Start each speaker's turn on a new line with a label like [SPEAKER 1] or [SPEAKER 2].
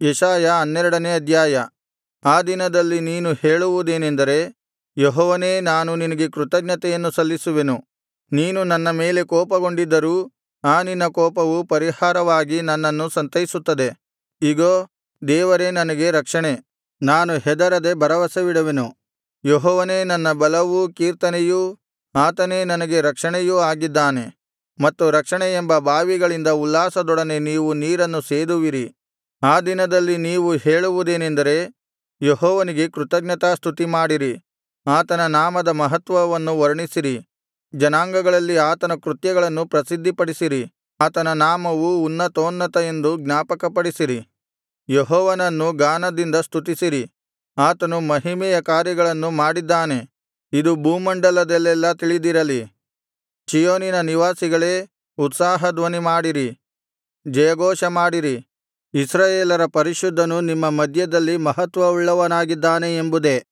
[SPEAKER 1] ಯೆಶಾಯ ಹನ್ನೆರಡನೇ ಅಧ್ಯಾಯ ಆ ದಿನದಲ್ಲಿ ನೀನು ಹೇಳುವುದೇನೆಂದರೆ ಯೆಹೋವನೇ ನಾನು ನಿನಗೆ ಕೃತಜ್ಞತೆಯನ್ನು ಸಲ್ಲಿಸುವೆನು ನೀನು ನನ್ನ ಮೇಲೆ ಕೋಪಗೊಂಡಿದ್ದರೂ ಆ ನಿನ್ನ ಕೋಪವು ಪರಿಹಾರವಾಗಿ ನನ್ನನ್ನು ಸಂತೈಸುತ್ತದೆ ಇಗೋ ದೇವರೇ ನನಗೆ ರಕ್ಷಣೆ ನಾನು ಹೆದರದೆ ಭರವಸವಿಡುವೆನು ಯೆಹೋವನೇ ನನ್ನ ಬಲವೂ ಕೀರ್ತನೆಯೂ ಆತನೇ ನನಗೆ ರಕ್ಷಣೆಯೂ ಆಗಿದ್ದಾನೆ ಮತ್ತು ರಕ್ಷಣೆ ಎಂಬ ಬಾವಿಗಳಿಂದ ಉಲ್ಲಾಸದೊಡನೆ ನೀವು ನೀರನ್ನು ಸೇದುವಿರಿ ಆ ದಿನದಲ್ಲಿ ನೀವು ಹೇಳುವುದೇನೆಂದರೆ ಯೆಹೋವನಿಗೆ ಕೃತಜ್ಞತಾಸ್ತುತಿ ಮಾಡಿರಿ ಆತನ ನಾಮದ ಮಹತ್ವವನ್ನು ವರ್ಣಿಸಿರಿ ಜನಾಂಗಗಳಲ್ಲಿ ಆತನ ಕೃತ್ಯಗಳನ್ನು ಪ್ರಸಿದ್ಧಿಪಡಿಸಿರಿ ಆತನ ನಾಮವು ಉನ್ನತೋನ್ನತ ಎಂದು ಜ್ಞಾಪಕಪಡಿಸಿರಿ ಯೆಹೋವನನ್ನು ಗಾನದಿಂದ ಸ್ತುತಿಸಿರಿ ಆತನು ಮಹಿಮೆಯ ಕಾರ್ಯಗಳನ್ನು ಮಾಡಿದ್ದಾನೆ ಇದು ಭೂಮಂಡಲದಲ್ಲೆಲ್ಲಾ ತಿಳಿದಿರಲಿ ಚೀಯೋನಿನ ನಿವಾಸಿಗಳೇ ಉತ್ಸಾಹಧ್ವನಿ ಮಾಡಿರಿ ಜಯಘೋಷ ಮಾಡಿರಿ ಇಸ್ರಾಯೇಲರ ಪರಿಶುದ್ಧನು ನಿಮ್ಮ ಮಧ್ಯದಲ್ಲಿ ಮಹತ್ವವುಳ್ಳವನಾಗಿದ್ದಾನೆ ಎಂಬುದೇ